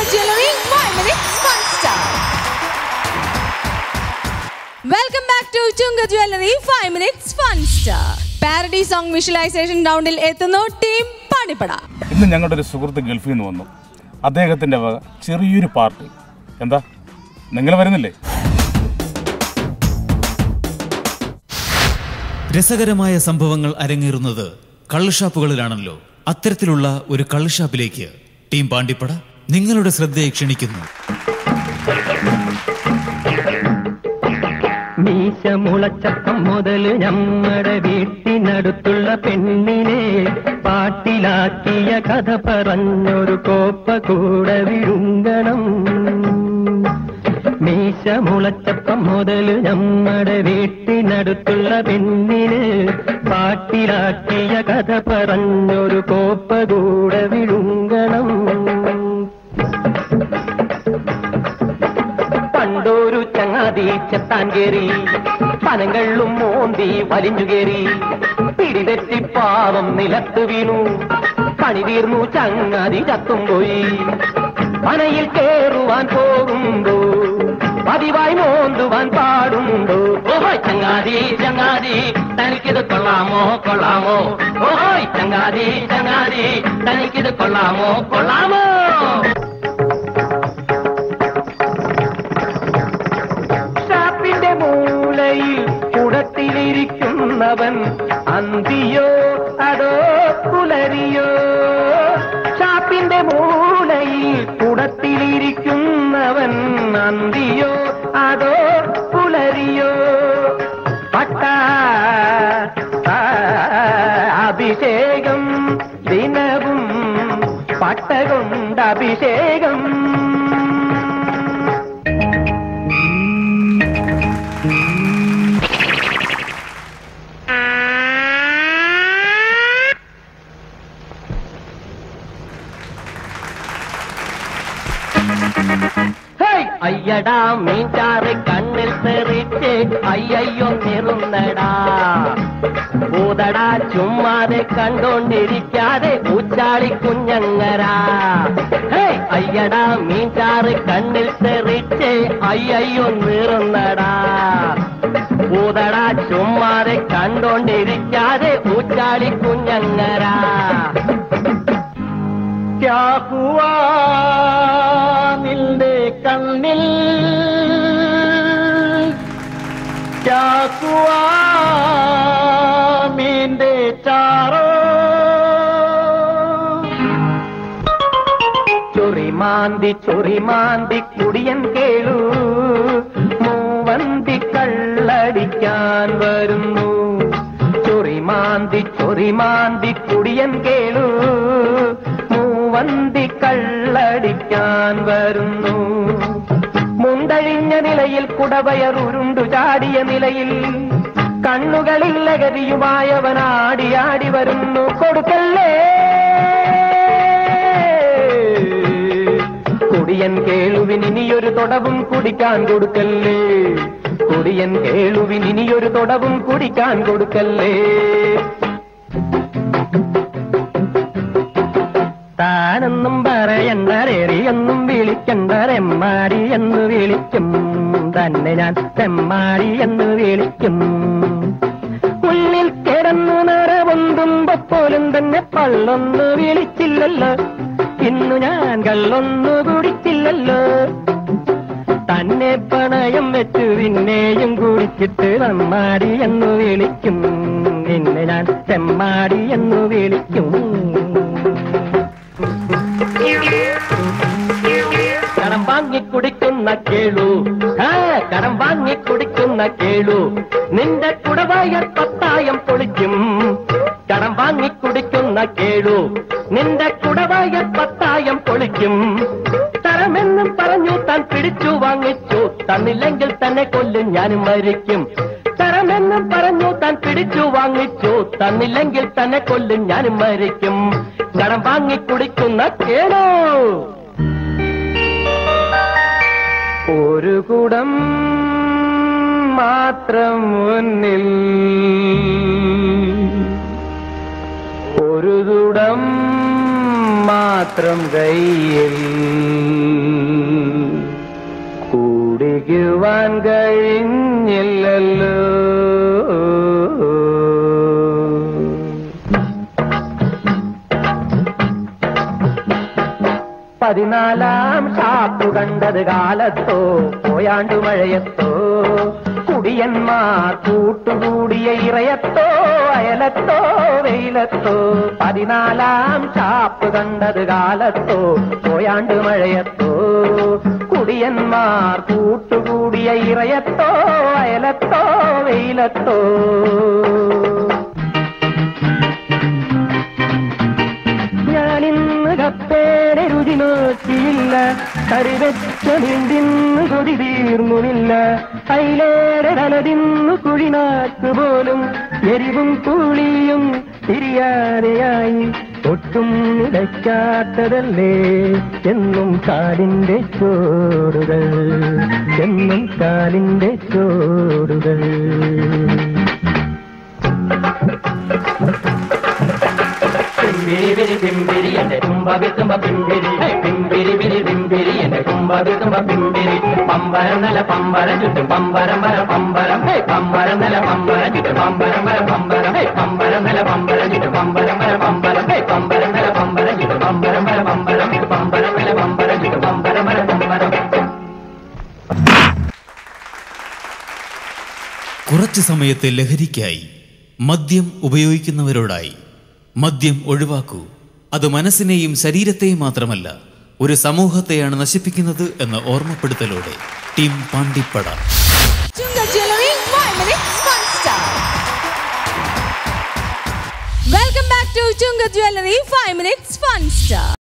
Jewelry, 5 minutes, 1 star. Welcome back to Chunga jewellery five minutes one star parody song visualisation റൗണ്ടിൽ എത്തുന്നു team പണിപ്പട ഇന്ന് ഞങ്ങളുടെ ഒരു സുഹൃത്ത് ഗൾഫിൽ നിന്ന് വന്നു അദ്ദേഹത്തിന്റെ വക ചെറിയൊരു പാർട്ടി എന്താ നിങ്ങൾ വരുന്നില്ലേ രസകരമായ സംഭവങ്ങൾ അരങ്ങേറുന്നത് കള്ളുഷാപ്പുകളിലാണല്ലോ അത്തരത്തിലുള്ള ഒരു കള്ളുഷാപ്പിലേക്ക് ടീം പാണ്ടിപ്പട നിങ്ങളുടെ ശ്രദ്ധയെ ക്ഷണിക്കുന്നു മീശ മുളച്ചപ്പം മുതല് ഞമ്മടെ വീട്ടിനടുത്തുള്ള പെണ്ണിനെ പാട്ടിലാക്കിയ കഥ പറഞ്ഞൊരു കോപ്പ കൂടെ വിഴുങ്ങണം മീശ മുളച്ചപ്പം മുതല് ഞമ്മടെ വീട്ടിനടുത്തുള്ള പെണ്ണിന് പാട്ടിലാക്കിയ കഥ പറഞ്ഞൊരു കോപ്പ കൂടെ വിഴുങ്ങണം പണ്ടൊരു ചങ്ങാതി ചെത്താൻ കേറി പനങ്ങളും മോന്തി വലിഞ്ഞു കേറി പിടിതെറ്റി പാവം നിലത്ത് വീണു പണി തീർന്നു ചങ്ങാതി ചത്തും പോയി പനയിൽ കേറുവാൻ പോകുമ്പോ പതിവായി മോന്തുവാൻ പാടുണ്ടോ ഓഹോയ് ചങ്ങാതി ചങ്ങാതി തനിക്കിത് കൊള്ളാമോ കൊള്ളാമോ ഓഹോയ് ചങ്ങാതി ചങ്ങാതി തനിക്കിത് കൊള്ളാമോ കൊള്ളാമോ ഷാപ്പിന്റെ മൂലയിൽ കുടത്തിലിരിക്കുന്നവൻ അന്തിയോ അതോ പുലരിയോ ഷാപ്പിന്റെ മൂലയിൽ കുടത്തിലിരിക്കുന്നവൻ അന്തിയോ അതോ പുലരിയോ പട്ട ആ, അഭിഷേകം ദിനവും പട്ട കൊണ്ട് അഭിഷേകം ഹേയ്! അയ്യടാ മീൻചാറ് കണ്ണിൽ തെറിച്ച് അയ്യയ്യോ നിറുന്നടാ ഊതടാ ചുമ്മാതെ കണ്ടോണ്ടിരിക്കാതെ ഊച്ചാളി കുഞ്ഞങ്ങരാ ഹേയ്! അയ്യടാ മീൻചാറ് കണ്ണിൽ തെറിച്ച് അയ്യയ്യോ നിറുന്നടാ ഊതടാ ചുമ്മാതെ കണ്ടോണ്ടിരിക്കാതെ ഊച്ചാളി കുഞ്ഞങ്ങരാ ക്യാ ഹുവാ നിന്റെ കണ്ണിൽ ക്യാ ഹുവാ മീന്റെ ചാറോ ചൊറിമാന്തി ചൊറിമാന്തി കുടിയൻ കേളു മൂവന്തി കള്ളടിക്കാൻ വരുന്നു ചൊറിമാന്തി ചൊറിമാന്തി കുടിയൻ കേളു മൂവന്തി കള്ളടിക്കാൻ വരുന്നു മുണ്ടഴിഞ്ഞ നിലയിൽ കുടവയർ ഉരുണ്ടു ചാടിയ നിലയിൽ കണ്ണുകളിൽ ലഹരിയുമായവൻ ആടി ആടി വരുന്നു കൊടുക്കല്ലേ കുടിയൻ കേളുവിന് ഇനിയൊരു തൊടവും കുടിക്കാൻ കൊടുക്കല്ലേ കുടിയൻ കേളുവിന് ഇനിയൊരു തൊടവും കുടിക്കാൻ കൊടുക്കല്ലേ താനെന്നും പറയണ്ട രേറിയെന്നും വിളിക്കണ്ട രമ്മാടി എന്ന് വിളിക്കും തന്നെ ഞാൻ തെമ്മാടി എന്ന് വിളിക്കും ഉള്ളിൽ കിടന്നു നരവൊന്തുമ്പോ പോലും തന്നെ പള്ളൊന്നു വിളിച്ചില്ലല്ലോ ഇന്നു ഞാൻ കള്ളൊന്നു കുടിച്ചില്ലല്ലോ തന്നെ പണയം വെച്ച് പിന്നെയും കുടിച്ചിട്ട് നമ്മാടി എന്ന് വിളിക്കും നിന്നെ ഞാൻ തെമ്മാടി എന്ന് വിളിക്കും കടം വാങ്ങി കുടിക്കുന്ന കേളു ആ കടം വാങ്ങി കുടിക്കുന്ന കേളു നിന്റെ കുടവായ പത്തായം പൊളിക്കും കടം വാങ്ങി കുടിക്കുന്ന കേളു നിന്റെ കുടവായ പത്തായം പൊളിക്കും തരമെന്നും പറഞ്ഞു താൻ പിടിച്ചു വാങ്ങിച്ചു തന്നില്ലെങ്കിൽ തന്നെ കൊല്ലും ഞാനും മരിക്കും തരമെന്നും പറഞ്ഞു താൻ പിടിച്ചു വാങ്ങിച്ചു തന്നില്ലെങ്കിൽ തന്നെ കൊല്ലും ഞാനും മരിക്കും കടം വാങ്ങി കുടിക്കുന്ന കേളു ഒരു കുടം മാത്രം മുന്നിൽ ഒരു കുടം മാത്രം കയ്യിൽ പതിനാലാം ഷാപ്പു കണ്ടത് കാലത്തോ പോയാണ്ടു മഴയത്തോ കുടിയന്മാർ കൂട്ടുകൂടിയ ഇറയത്തോ അയലത്തോ വെയിലത്തോ പതിനാലാം ഷാപ്പ് കണ്ടത് കാലത്തോ പോയാണ്ട് മഴയത്തോ കുടിയന്മാർ കൂട്ടുകൂടിയ ഇറയത്തോ അയലത്തോ വെയിലത്തോ ഞാനിന്ന് കപ്പേടെ രുചി നോക്കിയില്ല കറിവെച്ച നീണ്ടിന്ന് കൊതി തീർന്നുമില്ല അയിലേടെ തലതിന്നു കുഴിനാക്ക് പോലും എരിവും കൂളിയും തിരിയാതെയായി ഒട്ടും നിലയ്ക്കാത്തതല്ലേ എന്നും കാലിന്റെ ചോടുകൾ എന്നും കാലിന്റെ ചോടുകൾ പിമ്പിരി വിരി പിമ്പിരി എന്റെ കുമ്പവി തുമ്പ പിമ്പിരി പിമ്പിരി വിരി പിമ്പിരി എന്റെ കുമ്പവി തുമ്പ പിമ്പിരി പമ്പരം നല്ല പമ്പരം ചുറ്റും പമ്പരം വര പമ്പരം ഹേ പമ്പരം നല്ല പമ്പരം ചുറ്റും പമ്പരം വര പമ്പരം ഹേ പമ്പരം നല്ല പമ്പരം ചുറ്റും പമ്പരം വര പമ്പരം ഹേ പമ്പരം നല്ല പമ്പരം ചുറ്റും പമ്പരം വര പമ്പരം പമ്പരം നല്ല പമ്പരം ചുറ്റും പമ്പരം വര പമ്പരം കുറച്ചു സമയത്തെ ലഹരിക്കായി മദ്യം ഉപയോഗിക്കുന്നവരോടായി മദ്യം ഒഴിവാക്കൂ അത് മനസ്സിനെയും ശരീരത്തെയും മാത്രമല്ല ഒരു സമൂഹത്തെയാണ് നശിപ്പിക്കുന്നത് എന്ന ഓർമ്മപ്പെടുത്തലോടെ team Pandippada Chunga Jewelry, 5 minutes, 1 star. Welcome back to Chunga Jewelry, 5 minutes, 1 star.